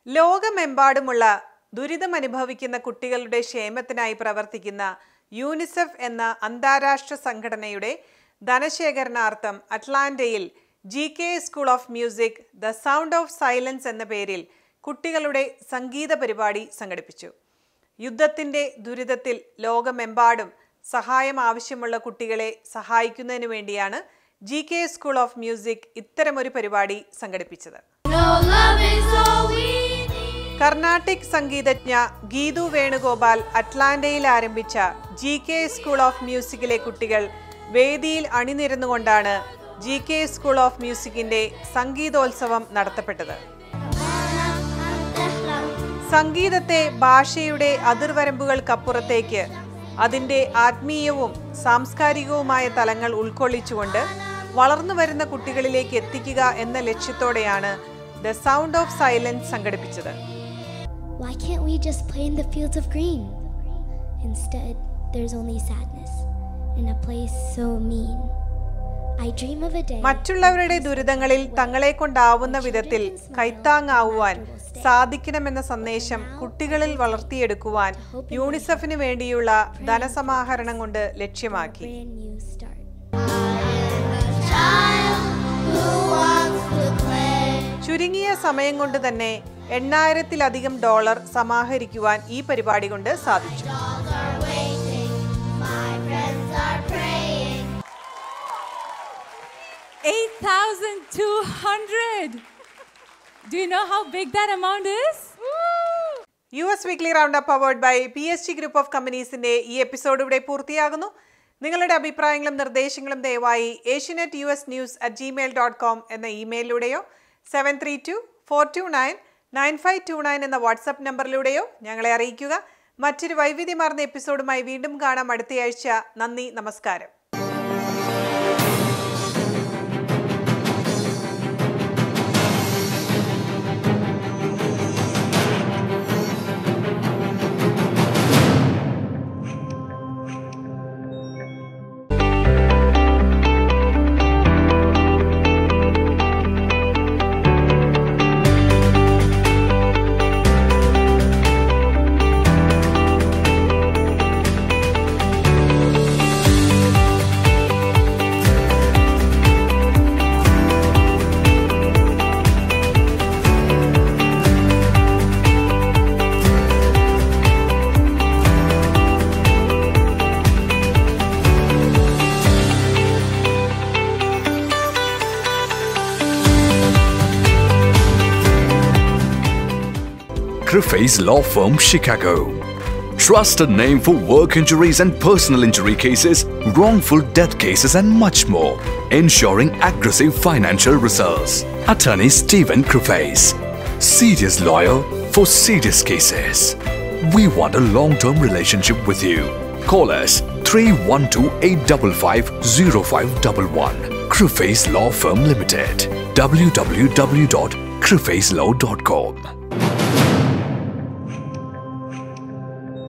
ലോകമെമ്പാടുമുള്ള ദുരിതമനുഭവിക്കുന്ന കുട്ടികളുടെ ക്ഷേമത്തിനായി പ്രവർത്തിക്കുന്ന യൂണിസെഫ് എന്ന അന്താരാഷ്ട്ര സംഘടനയുടെ ധനശേഖരണാർത്ഥം അറ്റ്ലാന്റയിൽ G K school of music the sound of silence എന്ന പേരിൽ കുട്ടികളുടെ സംഗീത പരിപാടി സംഘടിപ്പിച്ചു യുദ്ധത്തിന്റെ ദുരിതത്തിൽ ലോകമെമ്പാടും സഹായം ആവശ്യമുള്ള കുട്ടികളെ സഹായിക്കുന്നതിനു വേണ്ടിയാണ് G K school of music ഇത്തരമൊരു പരിപാടി സംഘടിപ്പിച്ചത് No love is all we need. Carnatic സംഗീതജ്ഞ Geethu Venugopal അറ്റ്ലാന്റയിൽ ആരംഭിച്ച ജി കെ സ്കൂൾ ഓഫ് മ്യൂസിക്കിലെ കുട്ടികൾ വേദിയിൽ അണിനിരന്നുകൊണ്ടാണ് ജി കെ സ്കൂൾ ഓഫ് മ്യൂസിക്കിന്റെ സംഗീതോത്സവം നടത്തപ്പെട്ടത് സംഗീതത്തെ ഭാഷയുടെ അതിർവരമ്പുകൾക്കപ്പുറത്തേക്ക് അതിൻ്റെ ആത്മീയവും സാംസ്കാരികവുമായ തലങ്ങൾ ഉൾക്കൊള്ളിച്ചുകൊണ്ട് വളർന്നു വരുന്ന കുട്ടികളിലേക്ക് എത്തിക്കുക എന്ന ലക്ഷ്യത്തോടെയാണ് ദ സൗണ്ട് ഓഫ് സൈലൻസ് സംഘടിപ്പിച്ചത് Why can't we just play in the fields of green? Instead, there's only sadness in a place so mean. I dream of a day. മറ്റുള്ളവരുടെ ദുരിതങ്ങളിൽ തങ്ങളെ കൊണ്ടാവുന്ന വിധത്തിൽ കൈത്താങ്ങാവുവാൻ സാധിക്കണമെന്ന സന്ദേശം കുട്ടികളിൽ വളർത്തിയെടുക്കുവാൻ യൂണിസെഫിന് വേണ്ടിയുള്ള ധനസമാഹരണം കൊണ്ട് ലക്ഷ്യമാക്കി brand new start. Child who wants to play. ചുരുങ്ങിയ സമയം കൊണ്ട് തന്നെ എണ്ണായിരത്തിലധികം ഡോളർ സമാഹരിക്കുവാൻ ഈ പരിപാടി കൊണ്ട് സാധിച്ചു Dolls are waiting. My friends are praying. 8,200. Do you know how big that amount is? U S weekly round up award by P S G group of കമ്പനീസിന്റെ ഈ എപ്പിസോഡ് ഇവിടെ പൂർത്തിയാകുന്നു നിങ്ങളുടെ അഭിപ്രായങ്ങളും നിർദ്ദേശങ്ങളും ദയവായി Asianet U S news at Gmail dot com എന്ന ഇമെയിലിലൂടെയോ seven three two four two nine nine five two nine എന്ന വാട്സപ്പ് നമ്പറിലൂടെയോ ഞങ്ങളെ അറിയിക്കുക മറ്റൊരു വൈവിധ്യമാർന്ന എപ്പിസോഡുമായി വീണ്ടും കാണാം അടുത്തയാഴ്ച നന്ദി നമസ്കാരം Griffey's Law Firm, Chicago. Trusted name for work injuries and personal injury cases, wrongful death cases, and much more. Ensuring aggressive financial results. Attorney Stephen Griffey's. Serious lawyer for serious cases. We want a long term relationship with you. Call us 312 855 0511. Griffey's Law Firm Limited. www.griffeyslaw.com.